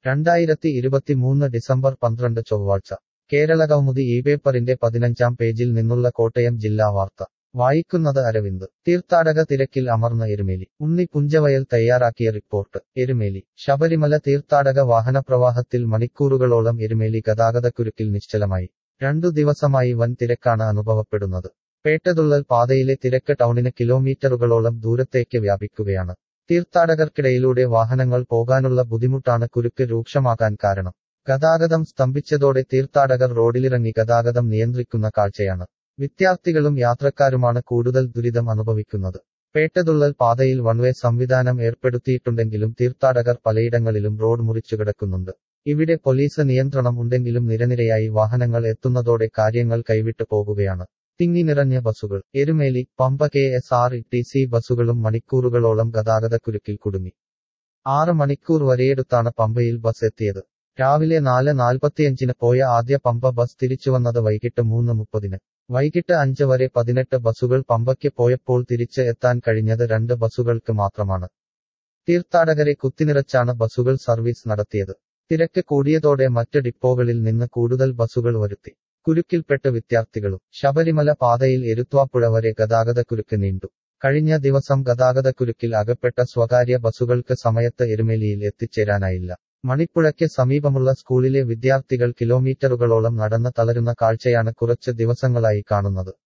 രണ്ടായിരത്തി ഇരുപത്തിമൂന്ന് ഡിസംബർ പന്ത്രണ്ട് ചൊവ്വാഴ്ച കേരളകൗമുദി ഈ പേപ്പറിന്റെ പതിനഞ്ചാം പേജിൽ നിന്നുള്ള കോട്ടയം ജില്ലാ വാർത്ത വായിക്കുന്നത് അരവിന്ദ് തീർത്ഥാടക തിരക്കിൽ അമർന്ന എരുമേലി ഉണ്ണി പുഞ്ചവയൽ തയ്യാറാക്കിയ റിപ്പോർട്ട് എരുമേലി ശബരിമല തീർത്ഥാടക വാഹനപ്രവാഹത്തിൽ മണിക്കൂറുകളോളം എരുമേലി ഗതാഗതക്കുരുക്കിൽ നിശ്ചലമായി രണ്ടു ദിവസമായി വൻ തിരക്കാണ് അനുഭവപ്പെടുന്നത് പേട്ടതുള്ളൽ പാതയിലെ തിരക്ക് ടൗണിന് കിലോമീറ്ററുകളോളം ദൂരത്തേക്ക് വ്യാപിക്കുകയാണ് തീർത്ഥാടകർക്കിടയിലൂടെ വാഹനങ്ങൾ പോകാനുള്ള ബുദ്ധിമുട്ടാണ് കുരുക്ക് രൂക്ഷമാകാൻ കാരണം ഗതാഗതം സ്തംഭിച്ചതോടെ തീർത്ഥാടകർ റോഡിലിറങ്ങി ഗതാഗതം നിയന്ത്രിക്കുന്ന കാഴ്ചയാണ് വിദ്യാർത്ഥികളും യാത്രക്കാരുമാണ് കൂടുതൽ ദുരിതം അനുഭവിക്കുന്നത് പേട്ടതുള്ളൽ പാതയിൽ വൺവേ സംവിധാനം ഏർപ്പെടുത്തിയിട്ടുണ്ടെങ്കിലും തീർത്ഥാടകർ പലയിടങ്ങളിലും റോഡ് മുറിച്ചുകിടക്കുന്നുണ്ട് ഇവിടെ പോലീസ് നിയന്ത്രണം ഉണ്ടെങ്കിലും നിരനിരയായി വാഹനങ്ങൾ എത്തുന്നതോടെ കാര്യങ്ങൾ കൈവിട്ടു പോകുകയാണ് തിങ്ങി നിറഞ്ഞ ബസുകൾ Erumeli Pamba K S R T C ബസുകളും മണിക്കൂറുകളോളം ഗതാഗതക്കുരുക്കിൽ കുടുങ്ങി ആറ് മണിക്കൂർ വരെയെടുത്താണ് പമ്പയിൽ ബസ് എത്തിയത് രാവിലെ നാല് നാൽപ്പത്തിയഞ്ചിന് പോയ ആദ്യ പമ്പ ബസ് തിരിച്ചുവന്നത് വൈകിട്ട് മൂന്ന് മുപ്പതിന് വൈകിട്ട് അഞ്ച് വരെ പതിനെട്ട് ബസുകൾ പമ്പയ്ക്ക് പോയപ്പോൾ തിരിച്ച് എത്താൻ കഴിഞ്ഞത് രണ്ട് ബസുകൾക്ക് മാത്രമാണ് തീർത്ഥാടകരെ കുത്തിനിറച്ചാണ് ബസുകൾ സർവീസ് നടത്തിയത് തിരക്ക് കൂടിയതോടെ മറ്റ് ഡിപ്പോകളിൽ നിന്ന് കൂടുതൽ ബസുകൾ വരുത്തി കുരുക്കിൽപ്പെട്ട് വിദ്യാർത്ഥികളും ശബരിമല പാതയിൽ എരുത്വാപ്പുഴ വരെ ഗതാഗതക്കുരുക്ക് നീണ്ടു കഴിഞ്ഞ ദിവസം ഗതാഗതക്കുരുക്കിൽ അകപ്പെട്ട സ്വകാര്യ ബസുകൾക്ക് സമയത്ത് എരുമേലിയിൽ എത്തിച്ചേരാനായില്ല മണിപ്പുഴയ്ക്ക് സമീപമുള്ള സ്കൂളിലെ വിദ്യാർത്ഥികൾ കിലോമീറ്ററുകളോളം നടന്ന് തളരുന്ന കാഴ്ചയാണ് കുറച്ച് ദിവസങ്ങളായി കാണുന്നത്